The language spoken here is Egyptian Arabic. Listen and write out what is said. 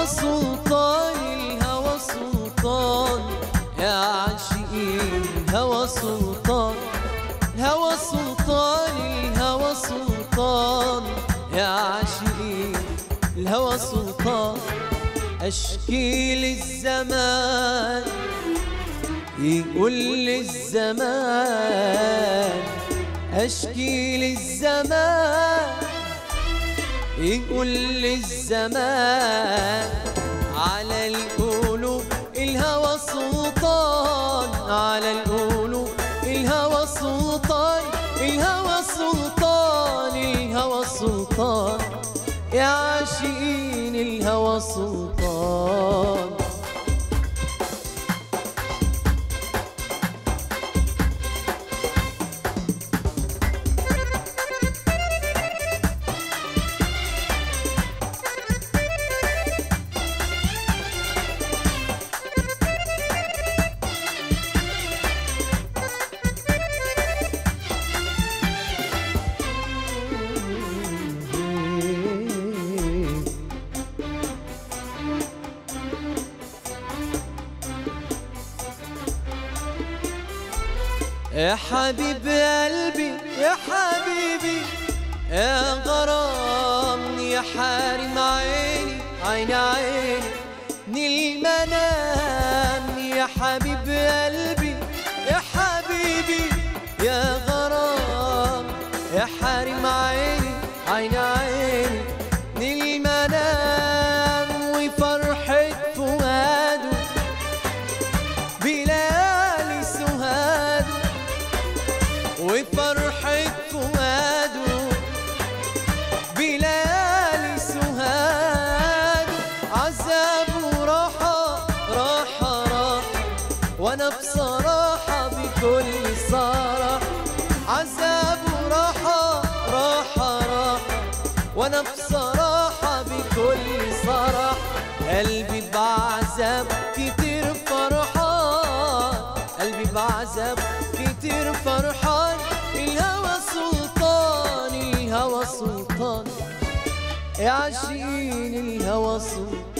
الهوى سلطان الهوى سلطان يا عاشقين الهوى سلطان الهوى سلطان الهوى سلطان يا عاشقين الهوى سلطان أشكي للزمان يقول للزمان أشكي للزمان يقول للزمان على القلوب الهوى سلطان على القلوب الهوى سلطان الهوى سلطان الهوى سلطان يا عاشقين الهوى سلطان يا حبيب قلبي يا حبيبي يا غرام يا حارم عيني عين عيني من المنام يا حبيب قلبي يا حبيبي يا غرام يا حارم عيني عين عيني من المنام وفرحة فؤاده بليالي سهاده وفرحة فؤاده بليالي سهاد عذاب وراحة راحة راحة وأنا بصراحة بكل صراحة عذاب وراحة راحة راحة وأنا بصراحة بكل صراحة قلبي بعذاب كتير فرحان قلبي بعذاب كتير فرحان الهوى سلطان الهوى سلطان يا عاشقين الهوى سلطان